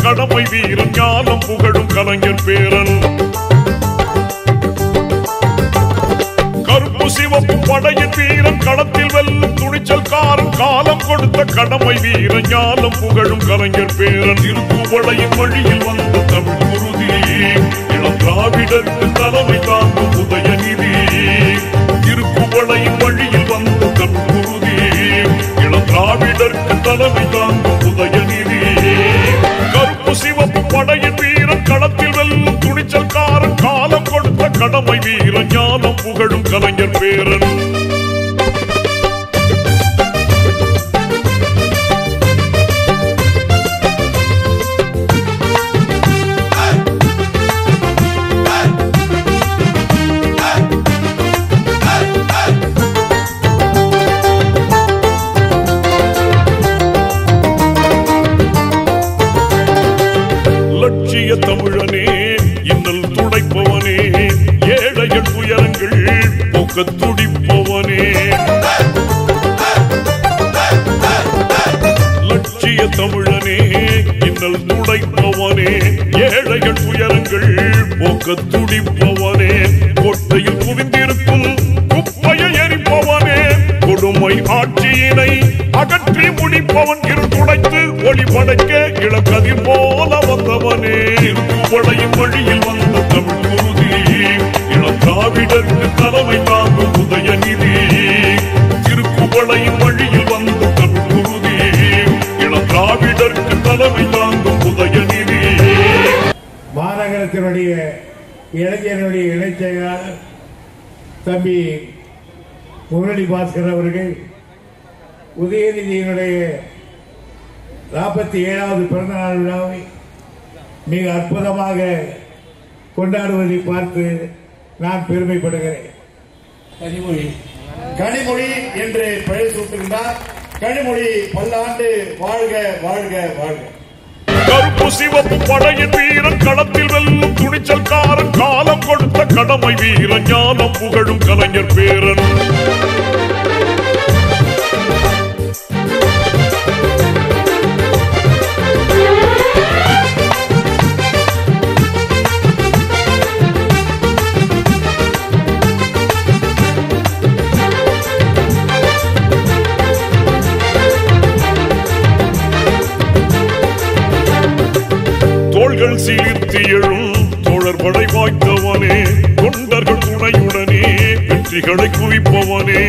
கடமை வீரன் ஞானம் புகழும் கலைஞர் பேரன் கருப்பு சிவப்பு படையின் வீரன் களத்தில் வெல்லும் துணிச்சல்காரன் காலம் கொடுத்த கடமை வீரன் ஞானம் புகழும் கலைஞர் பேரன் திருப்புவளையின் வழியில் வந்த தமிழ் குருதி இளம் திராவிடருக்கு தலைமை தாங்கும் உதயநிதி திருப்புவளையின் வழியில் வந்த தமிழ் குருதி இளம் திராவிடருக்கு தலைமை தாங்கும் உதயநிதி கருப்பு சிவப்பு படையின் வீரன் களத்தில் வெல்லும் துணிச்சல்காரன் காலம் கொடுத்த கடமை வீரன் ஞானம் புகழும் கலைஞர் பேரன் லட்சிய தமிழனே இன்னல் துடைப்பவனே ஏழைகள் துயரங்கள் போக்க துடிப்பவனே லட்சிய தமிழனே இன்னல் துடைப்பவனே ஏழைகள் துயரங்கள் போக்க துடிப்பவனே கோட்டையில் குவிந்திருக்கும் குப்பையை எரிப்பவனே கொடுமை ஆட்சியினை அகற்றி முடிப்பவன் இருந்துடைத்து ஒளி படைக்க இளக்கதிர் போல வந்தவனே திருப்புவளையின் வழியில் வந்த தமிழ் குருதி இளம் திராவிடருக்கு தலைமை தாங்கும் உதயநிதி திருக்குவளையின் வழியில் வந்த தமிழ் குருதி இளம் திராவிடருக்கு தலைமை தாங்கும் உதயநிதி மாநகரத்தினுடைய இளைஞர்களுடைய இணைச் செயலாளர் தம்பி முரளி பாஸ்கர் அவர்கள் உதயநிதியினுடைய நாற்பத்தி ஏழாவது பிறந்தநாள் விழாவை மிக அற்புதமாக கொண்டாடுவதை பார்த்து நான் பெருமைப்படுகிறேன் கனிமொழி கனிமொழி என்று பெயர் சூட்டுகின்றார் கனிமொழி பல்லாண்டு வாழ்க வாழ்க வாழ்க கருப்பு சிவப்பு படையின் வீரன் களத்தில் வெல்லும் துணிச்சல்காரன் காலம் கொடுத்த கடமை வீரன் ஞானம் புகழும் கலைஞர் பேரன் தோள்கள் சீர்த்தி எழும் தோழர் படை வாய்த்தவனே தொண்டர்கள் துணையுடனே வெற்றிகளை குவிப்பவனே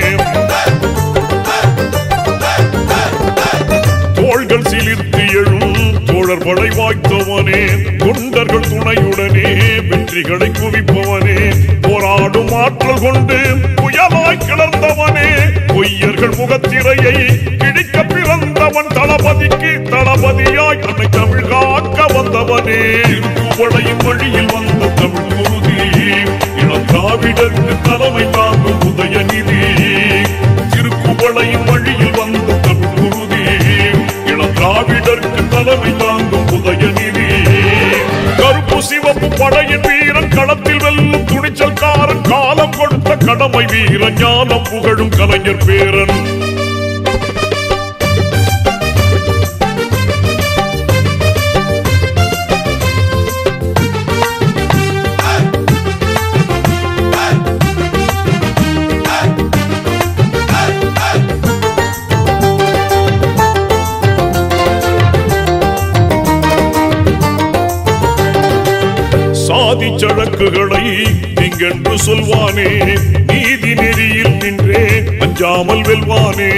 தோள்கள் சிலிர்த்து எழும் தோழர் படை வாய்த்தவனே தொண்டர்கள் துணையுடனே வெற்றிகளை குவிப்பவனே போராடும் ஆற்றல் கொண்டு புயலாய் கிளர்ந்தவனே பொய்யர்கள் முகத்திரையை கிழிக்க பிறந்தவன் தளபதிக்கு தளபதியாய் அன்னை தமிழ் காக்க வந்தவனே திருப்புவளையின் வழியில் வந்த தமிழ் குருதி இளம் திராவிடருக்கு தலைமை தாங்கும் உதயநிதி திருக்குவளையின் வழியில் வந்த தமிழ் குருதி இளம் திராவிடருக்கு தலைமை தாங்கும் உதயநிதி கருப்பு சிவப்பு படையின் வீரன் களத்தில் வெல்லும் துணிச்சல்காரன் காலம் கொடுத்த கடமை வீரன் ஞானம் புகழும் கலைஞர் பேரன் சாதி சழக்குகளை திங்கென்று சொல்வானே நீதி நெறியில் நின்றே அஞ்சாமல் வெல்வானே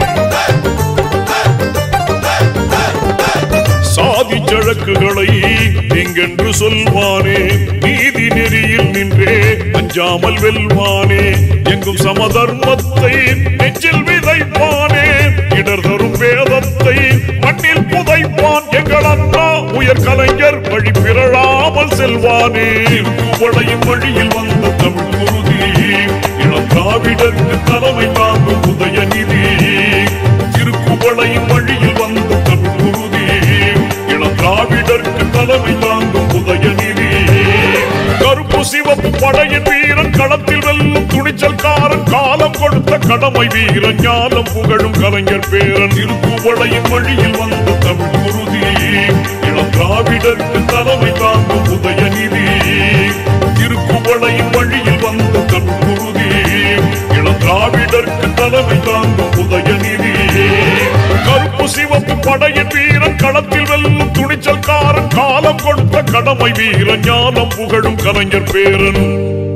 சாதி சழக்குகளை திங்கென்று சொல்வானே நீதி நெறியில் நின்றே அஞ்சாமல் வெல்வானே எங்கும் சமதர்மத்தை நெஞ்சில் விதைப்பானே இடர் தரும் வேதத்தை மண்ணில் புதைப்பான் எங்கள் அண்ணா உயர் கலைஞர் வழி பிறழாமல் செல்வானே உடையும் வழியில் வந்த தமிழ் குருதி இளம் திராவிடருக்கு தலைமை தாங்கும் உதயநிதி திருக்குவளையும் வழியில் வந்த தமிழ் குருதி இளம் திராவிடருக்கு தலைமை தாங்கும் உதயநிதி கருப்பு சிவப்பு படையின் வீரன் களத்தில் வெல்லும் துணிச்சல்காரன் காலம் கொடுத்த கடமை வீரன் ஞானம் புகழும் கலைஞர் பேரன் திருப்புவளையின் வழியில் வந்த தமிழ் குருதி இளம் திராவிடருக்கு தலைமை தாங்கும் உதயநிதி திருக்குவளையின் வழியில் வந்த தற்குருதி இளம் திராவிடருக்கு தலைமை தாங்கும் உதயநிதி கருப்பு சிவப்பு படையின் வீரன் களத்தில் வெல்லும் துணிச்சல்காரன் காலம் கொடுத்த கடமை வீரன் ஞானம் புகழும் கலைஞர் பேரன்